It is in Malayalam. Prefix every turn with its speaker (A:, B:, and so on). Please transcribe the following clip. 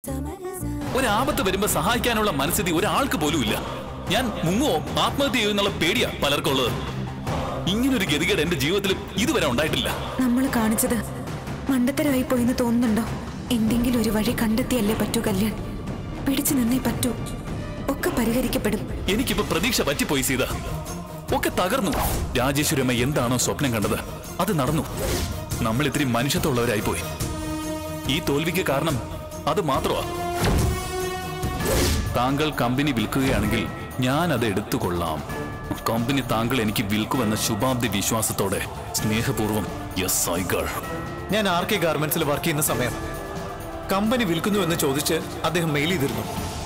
A: ഒരാപത്ത് വരുമ്പോ സഹായിക്കാനുള്ള മനസ്ഥിതി ഒരാൾക്ക് പോലും ഇല്ല ഞാൻ മുങ്ങുവോ ആത്മഹത്യ ചെയ്യുന്നുള്ള പേടിയാ പലർക്കും ഉള്ളത് ഇങ്ങനൊരു ഗതികേട് എന്റെ ജീവിതത്തിൽ ഇതുവരെ ഉണ്ടായിട്ടില്ല
B: നമ്മൾ കാണിച്ചത് മണ്ടത്തരമായി പോയെന്ന് തോന്നുന്നുണ്ടോ എന്തെങ്കിലും ഒരു വഴി കണ്ടെത്തിയല്ലേ പറ്റൂ കല്യാൺ പിടിച്ചു നിന്നേ പറ്റൂ ഒക്കെ പരിഹരിക്കപ്പെടും
A: എനിക്കിപ്പോ പ്രതീക്ഷ പറ്റിപ്പോയി സീത ഒക്കെ തകർന്നു രാജേശ്വരമ്മ എന്താണോ സ്വപ്നം കണ്ടത് അത് നടന്നു നമ്മൾ ഇത്തിരി മനുഷ്യത്വമുള്ളവരായി പോയി ഈ തോൽവിക്ക് കാരണം അത് മാത്രമാ താങ്കൾ കമ്പനി വിൽക്കുകയാണെങ്കിൽ ഞാൻ അത് എടുത്തുകൊള്ളാം കമ്പനി താങ്കൾ എനിക്ക് വിൽക്കുമെന്ന ശുഭാപ്തി വിശ്വാസത്തോടെ സ്നേഹപൂർവ്വം യെസ് ഐ ഗൾ
C: ഞാൻ ആർ കെ ഗാർമെന്റ്സിൽ വർക്ക് ചെയ്യുന്ന സമയം കമ്പനി വിൽക്കുന്നു എന്ന് ചോദിച്ച് അദ്ദേഹം മെയിൽ ചെയ്തിരുന്നു